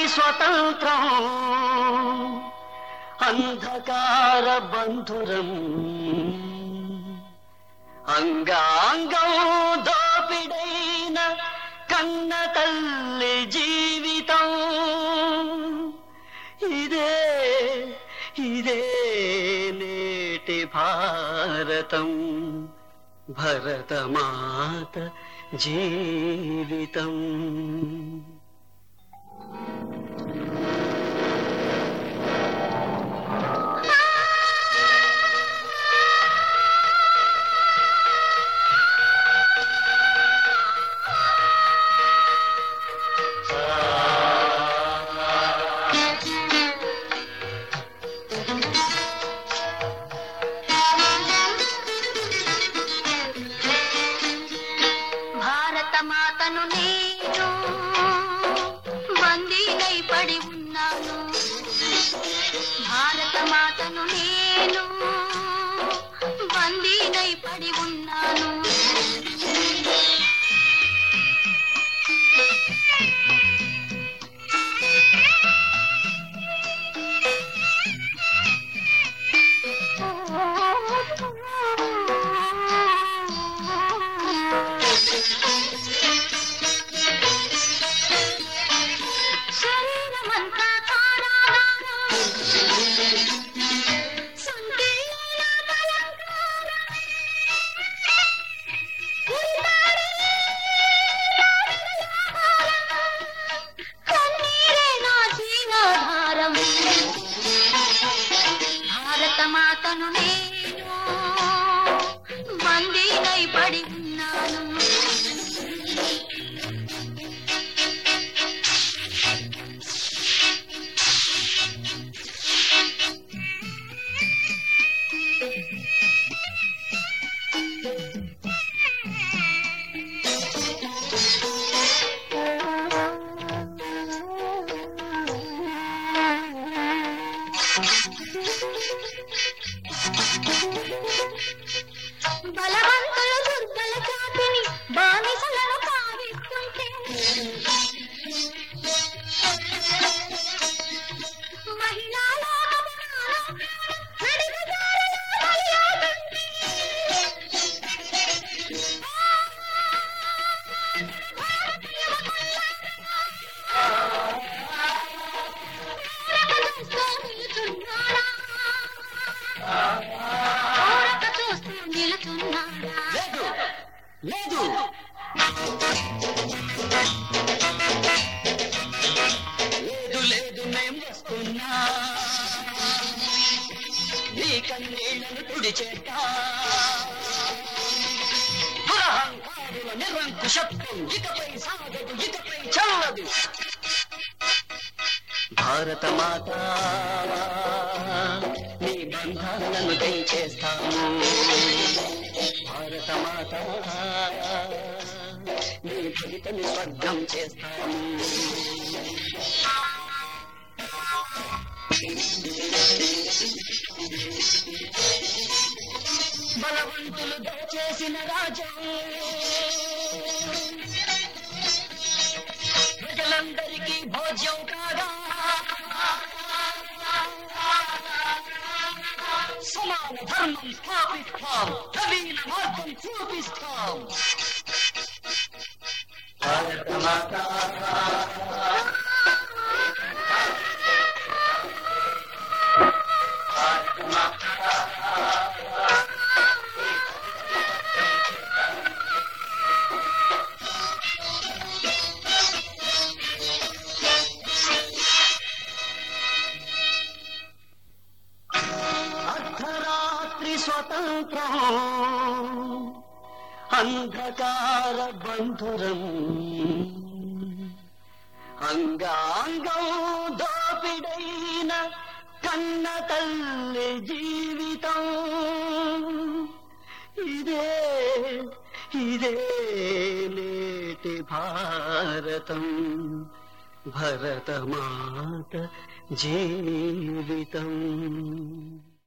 స్వతంత్రం అంధకార బంధురం అంగాంగం దోపిడైన కన్న తల్లి జీవితం ఇదే ఇదే నేటి భారతం భరతమాత జీవితం భారత మాతను నేను బందీనై పడి ఉన్నాను భారత మాతను నేను బందీనై పడి ఉన్నాను శరీరమంతా కారాగారం. సంఖ్యల బలంగారం. ఉరితాడే కన్నీరే నా జీవాధారం. భారత మాతను నేను బందీనై పడి ఉన్నాను బలవంతులు దుర్బల జాతిని బానిసలను కావిస్తుంటే మహిళా లోకమునాలో నడిగజారుల బలియాడుంటే. ఊరక చూస్తూ నిలుచున్నాడా? ఊరక చూస్తూ నిలుచున్నాడా లేదు లేదు లేదు లేదు మేం వస్తున్నా నీ కన్నీళ్లను తుడిచేట దురహంకారుల నిరంకుశత్వం ఇకపై సాగదు ఇకపై చల్లదు భారత మాత నీ బంధాలను తెంచేస్తాము భారత మాత నీ ఫలితని స్వర్గం చేస్తాము బలవంతులు దయచేసిన రాజ్యం ప్రజలందరికీ భోజ్యం కాగా సమాన ధర్మం స్థాపిస్తాం నవీన మార్గం చూపిస్తాం భారత మాతా అర్ధరాత్రి స్వతంత్రం అంధకార బంధురం అంగాంగం దోపిడైన కన్న తల్లి జీవితం ఇదే ఇదే నేటి భారతం భరతమాత జీవితం